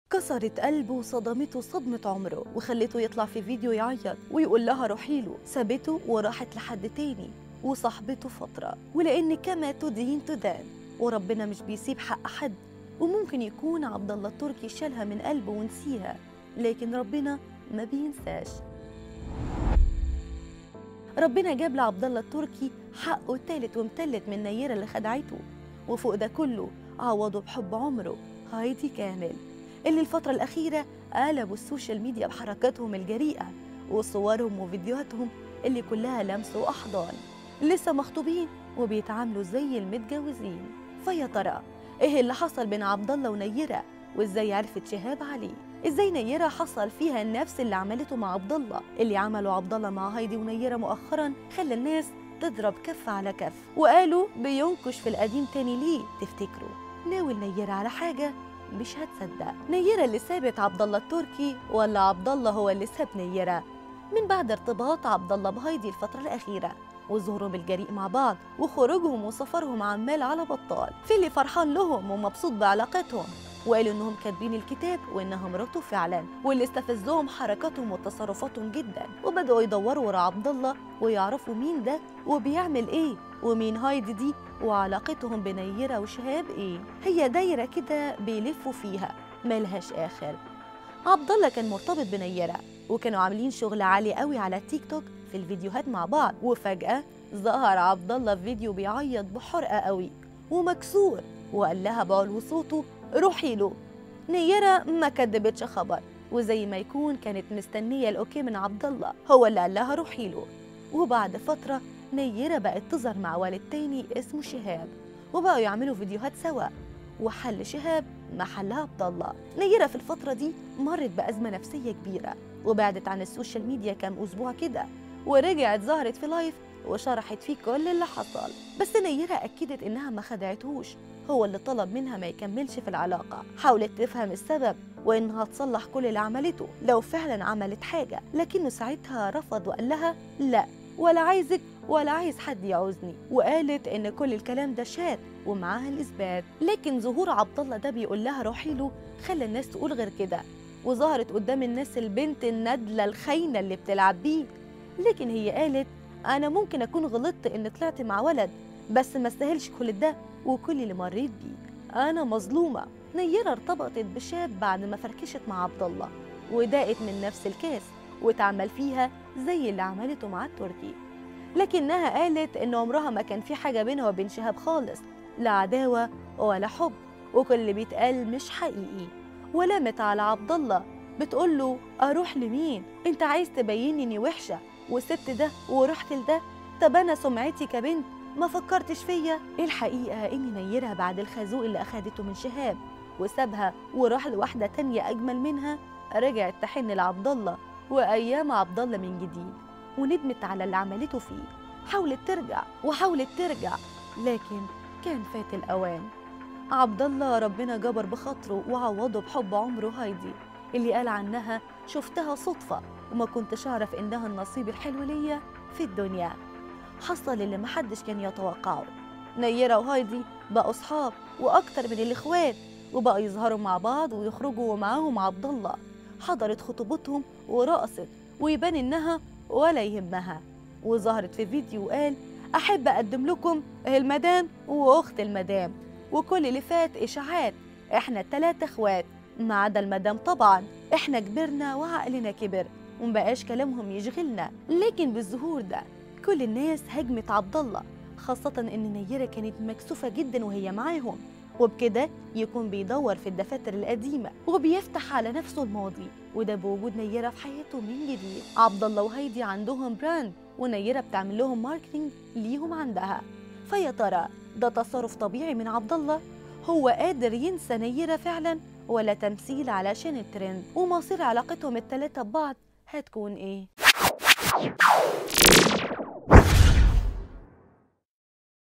كسرت قلبه وصدمته صدمة عمره وخلته يطلع في فيديو يعيط ويقول لها روحي له سابته وراحت لحد تاني وصاحبته فترة ولأن كما تدين تدان وربنا مش بيسيب حق حد وممكن يكون عبد الله التركي شالها من قلبه ونسيها لكن ربنا ما بينساش ربنا جاب لعبد الله التركي حقه تالت ومتلت من نيرة اللي خدعته وفوق ده كله عوضه بحب عمره هايدي كامل اللي الفترة الأخيرة قلبوا السوشيال ميديا بحركاتهم الجريئة وصورهم وفيديوهاتهم اللي كلها لمس وأحضان لسه مخطوبين وبيتعاملوا زي المتجوزين فيا ترى ايه اللي حصل بين عبد الله ونيرة وازاي عرفت شهاب عليه ازاي نيرة حصل فيها نفس اللي عملته مع عبد الله اللي عمله عبد الله مع هايدي ونيرة مؤخرا خلى الناس تضرب كف على كف وقالوا بينكش في القديم تاني ليه تفتكروا ناوي نيرة على حاجة مش هتصدق نيرة اللي سابت عبد الله التركي ولا عبد الله هو اللي ساب نيرة من بعد ارتباط عبد الله بهايدي الفترة الأخيرة وظهورهم الجريء مع بعض وخروجهم وسفرهم عمال على بطال في اللي فرحان لهم ومبسوط بعلاقتهم وقالوا انهم كاتبين الكتاب وانها مراته فعلا واللي استفزهم حركاتهم وتصرفاتهم جدا وبداوا يدوروا ورا عبد الله ويعرفوا مين ده وبيعمل ايه ومين هايدي دي وعلاقتهم بنيره وشهاب ايه هي دايره كده بيلفوا فيها ملهاش اخر عبد الله كان مرتبط بنيره وكانوا عاملين شغل عالي قوي على التيك توك في الفيديوهات مع بعض وفجاه ظهر عبد الله في فيديو بيعيط بحرقه قوي ومكسور وقال لها بعلو صوته روحي له نيرة ما كدبتش خبر وزي ما يكون كانت مستنية الأوكي من عبد الله هو اللي قال لها روحي له وبعد فترة نيرة بقت تظهر مع والد تاني اسمه شهاب وبقوا يعملوا فيديوهات سوا وحل شهاب محلها عبد الله نيرة في الفترة دي مرت بأزمة نفسية كبيرة وبعدت عن السوشيال ميديا كام أسبوع كده ورجعت ظهرت في لايف وشرحت فيه كل اللي حصل بس نيرة أكدت إنها ما خدعتهوش هو اللي طلب منها ما يكملش في العلاقة حاولت تفهم السبب وإنها تصلح كل اللي عملته لو فعلا عملت حاجة لكنه ساعتها رفض وقال لها لا ولا عايزك ولا عايز حد يعوزني وقالت ان كل الكلام ده شات ومعاها الاثبات لكن ظهور عبد الله ده بيقول لها روحي له خلى الناس تقول غير كده وظهرت قدام الناس البنت النادله الخاينه اللي بتلعب بيه لكن هي قالت انا ممكن اكون غلطت ان طلعت مع ولد بس ما استاهلش كل ده وكل اللي مريت بيه انا مظلومه نيره ارتبطت بشاب بعد ما فركشت مع عبد الله وداقت من نفس الكاس واتعمل فيها زي اللي عملته مع التركي لكنها قالت ان عمرها ما كان في حاجه بينها وبين شهاب خالص لا عداوه ولا حب وكل اللي بيتقال مش حقيقي ولامت على عبد الله بتقول له اروح لمين انت عايز تبيني اني وحشه وسبت ده ورحت لده طب انا سمعتي كبنت ما فكرتش فيا الحقيقه اني نيرها بعد الخازوق اللي اخدته من شهاب وسابها وراح لواحده تانية اجمل منها رجعت تحن لعبد الله وايام عبد الله من جديد وندمت على اللي عملته فيه حاولت ترجع وحاولت ترجع لكن كان فات الاوان عبد الله ربنا جبر بخاطره وعوضه بحب عمره هايدي اللي قال عنها شفتها صدفه وما كنتش اعرف انها النصيب الحلو ليا في الدنيا حصل اللي محدش كان يتوقعه نيرة وهايدي بقوا صحاب واكتر من الاخوات وبقوا يظهروا مع بعض ويخرجوا ومعاهم عبد الله حضرت خطوبتهم ورقصت ويبان انها ولا يهمها وظهرت في فيديو وقال احب اقدم لكم المدام واخت المدام وكل اللي فات اشاعات احنا التلاتة اخوات ما عدا المدام طبعا احنا كبرنا وعقلنا كبر ومبقاش كلامهم يشغلنا لكن بالظهور ده كل الناس هجمت عبد الله خاصة إن نيرة كانت مكسوفة جدا وهي معاهم وبكده يكون بيدور في الدفاتر القديمة وبيفتح على نفسه الماضي وده بوجود نيرة في حياته من جديد عبد الله وهيدي عندهم براند ونيرة بتعمل لهم ماركتينج ليهم عندها فيا ترى ده تصرف طبيعي من عبد الله هو قادر ينسى نيرة فعلا ولا تمثيل علشان الترند ومصير علاقتهم التلاتة ببعض هتكون ايه